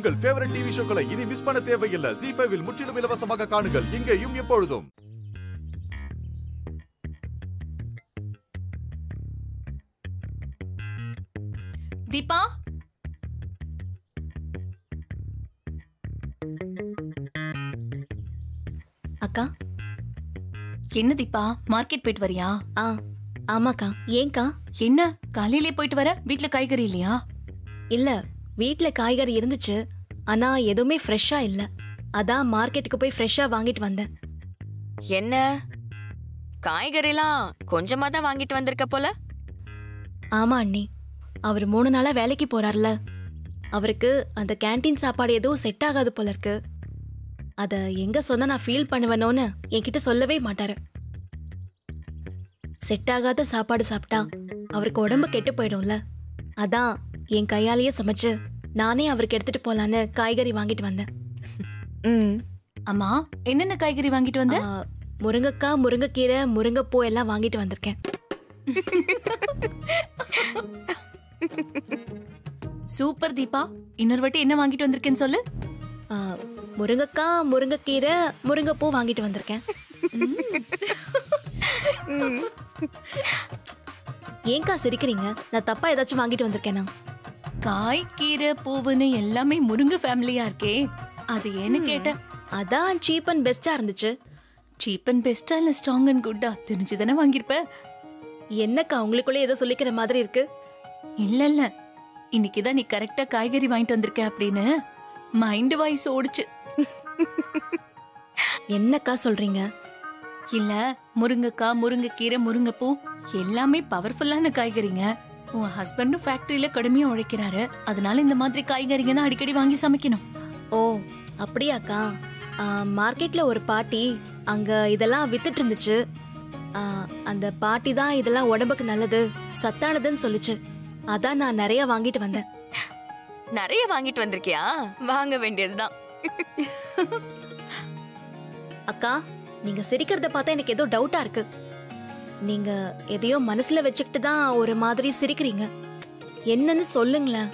உங்கள் favourite TV ஷோக்களை இனி miss பண்ண தேவையில்லை ஜி ஃபைவில் முற்றிலும் இலவசமாக காணுங்கள் இங்கேயும் எப்பொழுதும் தீபா அக்கா என்ன தீபா மார்க்கெட் போயிட்டு வரியா ஆ ஆமாக்கா ஏன்க்கா என்ன காலையிலே போயிட்டு வர வீட்ல காய்கறி இல்லையா இல்ல வீட்ல காய்கறி இருந்துச்சு ஆனா எதுவுமே ஃப்ரெஷ்ஷா இல்ல அதான் மார்க்கெட்டுக்கு போய் ஃப்ரெஷ்ஷா வாங்கிட்டு வந்தேன் என்ன காய்கறிலாம் கொஞ்சமா தான் வாங்கிட்டு வந்திருக்க போல ஆமா அண்ணி அவர் மூணு நாளா வேலைக்கு போறார்ல அவருக்கு அந்த கேண்டீன் சாப்பாடு எதுவும் செட் ஆகாது போல இருக்கு அத எங்க சொன்னா நான் ஃபீல் பண்ணுவேனோன்னு என்கிட்ட சொல்லவே மாட்டாரு செட் ஆகாத சாப்பாடு சாப்பிட்டா அவருக்கு உடம்பு கெட்டு போயிடும்ல அதான் என் கையாலேயே சமைச்சு நானே அவருக்கு எடுத்துட்டு போலான்னு காய்கறி வாங்கிட்டு வந்தேன் ம் அம்மா என்னென்ன காய்கறி வாங்கிட்டு வந்த ஆ, முருங்கைக்காய் முருங்கைக்கீரை முருங்கைப்பூ எல்லாம் வாங்கிட்டு வந்திருக்கேன் சூப்பர் தீபா இன்னொரு வாட்டி என்ன வாங்கிட்டு வந்திருக்கேன்னு சொல்லு ஆ, முருங்கைக்காய் முருங்கைக்கீரை முருங்கைப்பூ வாங்கிட்டு வந்திருக்கேன் ஏன்க்கா சிரிக்கிறீங்க நான் தப்பா ஏதாச்சும் வாங்கிட்டு வந்திருக்கேனா காய் கீரை பூவுன்னு எல்லாமே முருங்கை ஃபேமிலியா இருக்கே அது ஏன்னு கேட்டேன் அதான் சீப் அண்ட் பெஸ்டா இருந்துச்சு சீப் அண்ட் பெஸ்டா இல்ல ஸ்ட்ராங் அண்ட் குட்டா தெரிஞ்சுதானே வாங்கியிருப்ப என்னக்கா உங்களுக்குள்ளே ஏதோ சொல்லிக்கிற மாதிரி இருக்கு இல்ல இல்ல இன்னைக்குதான் நீ கரெக்டா காய்கறி வாங்கிட்டு வந்திருக்க அப்படின்னு மைண்ட் வாய்ஸ் ஓடுச்சு என்னக்கா சொல்றீங்க இல்ல முருங்கைக்காய் முருங்கைக்கீரை முருங்கைப்பூ எல்லாமே பவர்ஃபுல்லான காய்கறிங்க உன் ஹஸ்பண்டும் ஃபேக்டரியில கடுமையா உழைக்கிறாரு அதனால இந்த மாதிரி காய்கறிங்க தான் அடிக்கடி வாங்கி சமைக்கணும் ஓ அப்படியாக்கா ஆ, மார்க்கெட்ல ஒரு பாட்டி அங்க இதெல்லாம் வித்துட்டு இருந்துச்சு ஆ, அந்த பாட்டி தான் இதெல்லாம் உடம்புக்கு நல்லது சத்தானதுன்னு சொல்லுச்சு அதான் நான் நிறைய வாங்கிட்டு வந்தேன் நிறைய வாங்கிட்டு வந்திருக்கியா வாங்க வேண்டியதுதான் அக்கா நீங்க சிரிக்கிறத பார்த்தா எனக்கு ஏதோ டவுட்டா இருக்கு நீங்க எதையோ மனசுல வச்சுக்கிட்டு தான் ஒரு மாதிரி சிரிக்கிறீங்க என்னன்னு சொல்லுங்களேன்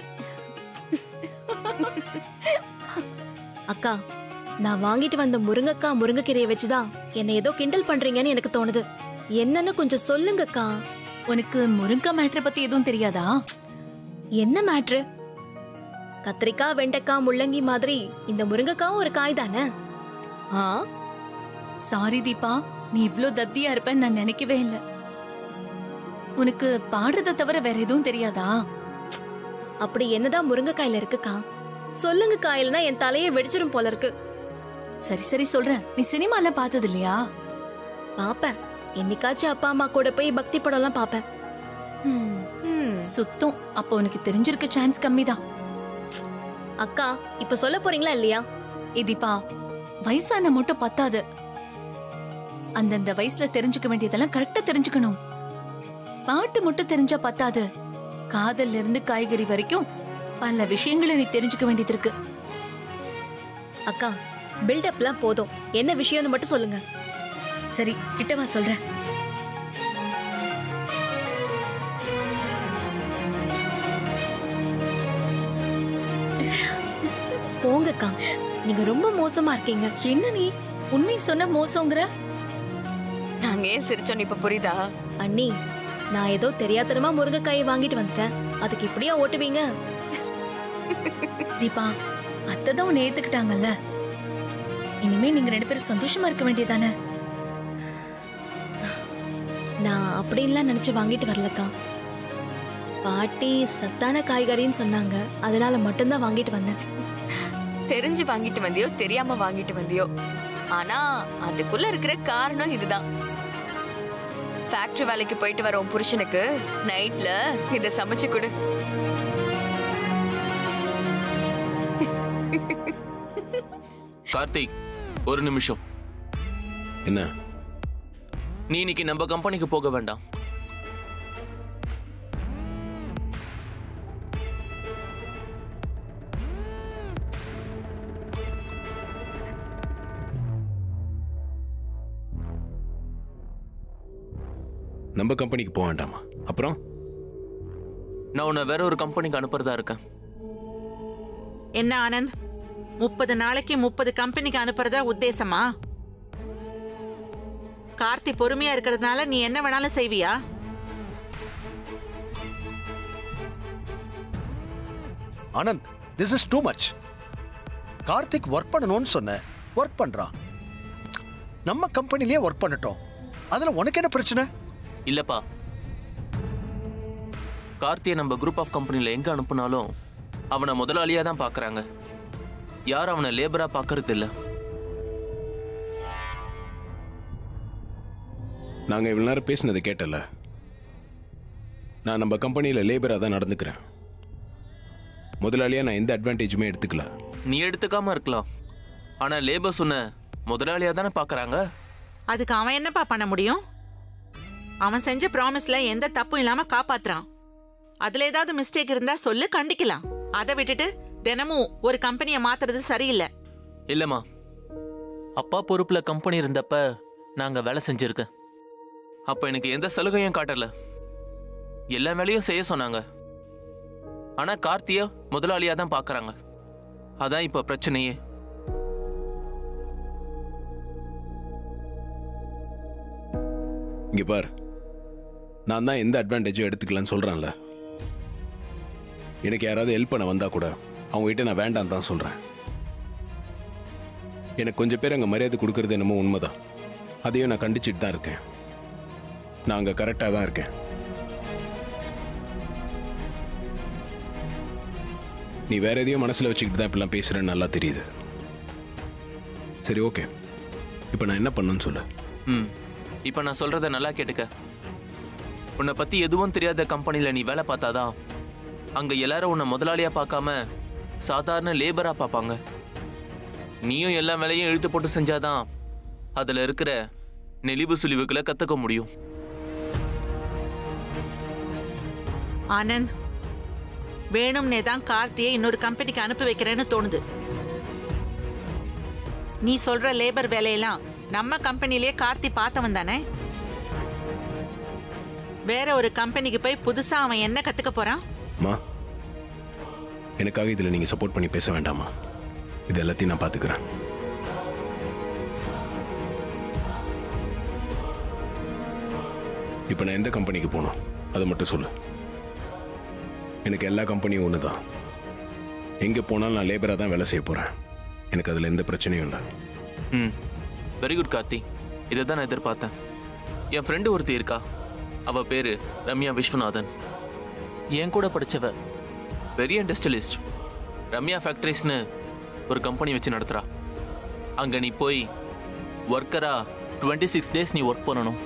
அக்கா நான் வாங்கிட்டு வந்த முருங்கைக்காய் முருங்கைக்கீரையை வச்சுதான் என்னை ஏதோ கிண்டல் பண்றீங்கன்னு எனக்கு தோணுது என்னன்னு கொஞ்சம் சொல்லுங்கக்கா உனக்கு முருங்கைக்காய் மேட்ரை பத்தி எதுவும் தெரியாதா என்ன மேட்ரு கத்திரிக்காய் வெண்டைக்காய் முள்ளங்கி மாதிரி இந்த முருங்கைக்காவும் ஒரு காய் தானே ஆ சாரி தீபா நீ இவ்ளோ தத்தியா இருப்பேன்னு நான் நினைக்கவே இல்ல உனக்கு பாடுறத தவிர வேற எதுவும் தெரியாதா அப்படி என்னதான் முருங்கைக்காயில இருக்குக்கா சொல்லுங்க காயில்னா என் தலையை வெடிச்சிரும் போல இருக்கு சரி சரி சொல்றேன் நீ சினிமா எல்லாம் பார்த்தது இல்லையா பாப்பேன் என்னைக்காச்சும் அப்பா அம்மா கூட போய் பக்தி படம்லாம் பாப்பேன் ம், ம் சுத்தம் அப்போ உனக்கு தெரிஞ்சிருக்க சான்ஸ் கம்மிதான் அக்கா இப்ப சொல்ல போறீங்களா இல்லையா ஏ தீபா வயசான மட்டும் பத்தாது அந்தந்த வயசுல தெரிஞ்சுக்க வேண்டியதெல்லாம் கரெக்டா தெரிஞ்சுக்கணும் பாட்டு மட்டும் தெரிஞ்சா பத்தாது காதல்ல இருந்து காய்கறி வரைக்கும் பல விஷயங்களை நீ தெரிஞ்சுக்க வேண்டியது இருக்கு அக்கா பில்டப்லாம் போதும் என்ன விஷயம்னு மட்டும் சொல்லுங்க சரி கிட்டவா சொல்றேன் போங்கக்கா நீங்க ரொம்ப மோசமா இருக்கீங்க என்ன நீ உண்மை சொன்ன மோசங்கிற நாங்க ஏன் சிரிச்சோம் இப்ப புரியுதா அண்ணி நான் ஏதோ தெரியாதனமா முருங்கைக்காயை வாங்கிட்டு வந்துட்டேன் அதுக்கு இப்படியா ஓட்டுவீங்க தீபா அத்தைதான் உன்னை ஏத்துக்கிட்டாங்கல்ல இனிமே நீங்க ரெண்டு பேரும் சந்தோஷமா இருக்க வேண்டியதானே நான் அப்படின்லாம் நினைச்சு வாங்கிட்டு வரலக்கா பாட்டி சத்தான காய்கறின்னு சொன்னாங்க அதனால மட்டும்தான் வாங்கிட்டு வந்தேன் தெரிஞ்சு வாங்கிட்டு வந்தியோ தெரியாம வாங்கிட்டு வந்தியோ ஆனா அதுக்குள்ள இருக்கிற காரணம் இதுதான் ஃபேக்டரி வேலைக்கு போயிட்டு வர உன் புருஷனுக்கு நைட்ல இத சமைச்சு கொடு கார்த்திக் ஒரு நிமிஷம் என்ன நீ இன்னைக்கு நம்ம கம்பெனிக்கு போக வேண்டாம் நம்ம கம்பெனிக்கு போக வேண்டாமா அப்புறம் நான் உன்னை வேற ஒரு கம்பெனிக்கு அனுப்புறதா இருக்கேன் என்ன ஆனந்த் முப்பது நாளைக்கு முப்பது கம்பெனிக்கு அனுப்புறதா உத்தேசமா கார்த்தி பொறுமையா இருக்கிறதுனால நீ என்ன வேணாலும் செய்வியா Anand this is too much Karthik work பண்ணணும்னு சொன்ன ஒர்க் பண்றான் நம்ம கம்பெனிலேயே ஒர்க் பண்ணட்டும் அதுல உனக்கு என்ன பிரச்சனை இல்லப்பா கார்த்தியை நம்ம குரூப் ஆஃப் கம்பெனியில் எங்க அனுப்புனாலும் அவனை முதலாளியா தான் பார்க்கறாங்க யாரும் அவனை லேபரா பார்க்கறது இல்ல நாங்கள் இவ்வளோ நேரம் பேசினதை கேட்டல நான் நம்ம கம்பெனியில் லேபராக தான் நடந்துக்கிறேன் முதலாளியாக நான் எந்த அட்வான்டேஜுமே எடுத்துக்கல நீ எடுத்துக்காம இருக்கலாம் ஆனா லேபர் சொன்ன முதலாளியா தானே பார்க்கறாங்க அதுக்கு அவன் என்னப்பா பண்ண முடியும் அவன் செஞ்ச ப்ராமிஸ்ல எந்த தப்பும் இல்லாம காப்பாத்துறான் அதுல ஏதாவது மிஸ்டேக் இருந்தா சொல்லு கண்டிக்கலாம் அதை விட்டுட்டு தினமும் ஒரு கம்பெனியை மாத்துறது சரியில்லை இல்லம்மா அப்பா பொறுப்புல கம்பெனி இருந்தப்ப நாங்க வேலை செஞ்சிருக்கேன் அப்ப எனக்கு எந்த சலுகையும் காட்டல எல்லா வேலையும் செய்ய சொன்னாங்க ஆனா கார்த்திய முதலாளியா தான் பார்க்கறாங்க அதான் இப்ப பிரச்சனையே இங்கே பார் நான் தான் எந்த அட்வான்டேஜும் எடுத்துக்கலன்னு சொல்கிறேன்ல எனக்கு யாராவது ஹெல்ப் பண்ண வந்தால் கூட அவங்ககிட்ட நான் வேண்டாம் தான் சொல்கிறேன் எனக்கு கொஞ்சம் பேர் அங்கே மரியாதை கொடுக்கறது என்னமோ உண்மைதான் அதையும் நான் கண்டிச்சிட்டு தான் இருக்கேன் நான் அங்கே கரெக்டாக தான் இருக்கேன் நீ வேற எதையும் மனசில் வச்சுக்கிட்டு தான் இப்படிலாம் பேசுகிறேன்னு நல்லா தெரியுது சரி ஓகே இப்போ நான் என்ன பண்ணணும்னு சொல்லு ம் இப்ப நான் சொல்றத நல்லா கேட்டுக்க உன்னை பத்தி எதுவும் தெரியாத கம்பெனில நீ வேலை பார்த்தாதான் அங்க எல்லாரும் உன்னை முதலாளியா பார்க்காம சாதாரண லேபரா பார்ப்பாங்க நீயும் எல்லா வேலையும் இழுத்து போட்டு செஞ்சாதான் அதுல இருக்கிற நெளிவு சுழிவுகளை கத்துக்க முடியும் ஆனந்த் வேணும்னே தான் கார்த்தியை இன்னொரு கம்பெனிக்கு அனுப்பி வைக்கிறேன்னு தோணுது நீ சொல்ற லேபர் வேலையெல்லாம் நம்ம கம்பெனிலேயே கார்த்தி பார்த்தவன் தானே வேற ஒரு கம்பெனிக்கு போய் புதுசா அவன் என்ன கத்துக்க போறான் அம்மா எனக்காக இதில் நீங்கள் சப்போர்ட் பண்ணி பேச வேண்டாமா இது எல்லாத்தையும் நான் பார்த்துக்கிறேன் இப்போ நான் எந்த கம்பெனிக்கு போகணும் அதை மட்டும் சொல்லு எனக்கு எல்லா கம்பெனியும் ஒன்று தான் எங்கே போனாலும் நான் லேபராக தான் வேலை செய்ய போகிறேன் எனக்கு அதில் எந்த பிரச்சனையும் இல்லை ம் வெரி குட் கார்த்தி இதை தான் நான் எதிர்பார்த்தேன் என் ஃப்ரெண்டு ஒருத்தி இருக்கா அவ பேரு ரம்யா விஸ்வநாதன் என் கூட படிச்சவ பெரிய இண்டஸ்ட்ரியலிஸ்ட் ரம்யா ஃபேக்டரிஸ்னு ஒரு கம்பெனி வச்சு நடத்துறா அங்க நீ போய் ஒர்க்கரா டுவெண்ட்டி சிக்ஸ் டேஸ் நீ ஒர்க் பண்ணணும்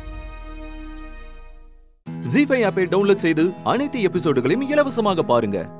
ஜி ஃபைவ் ஆப்பை டவுன்லோட் செய்து அனைத்து எபிசோடுகளையும் இலவசமாக பாருங்க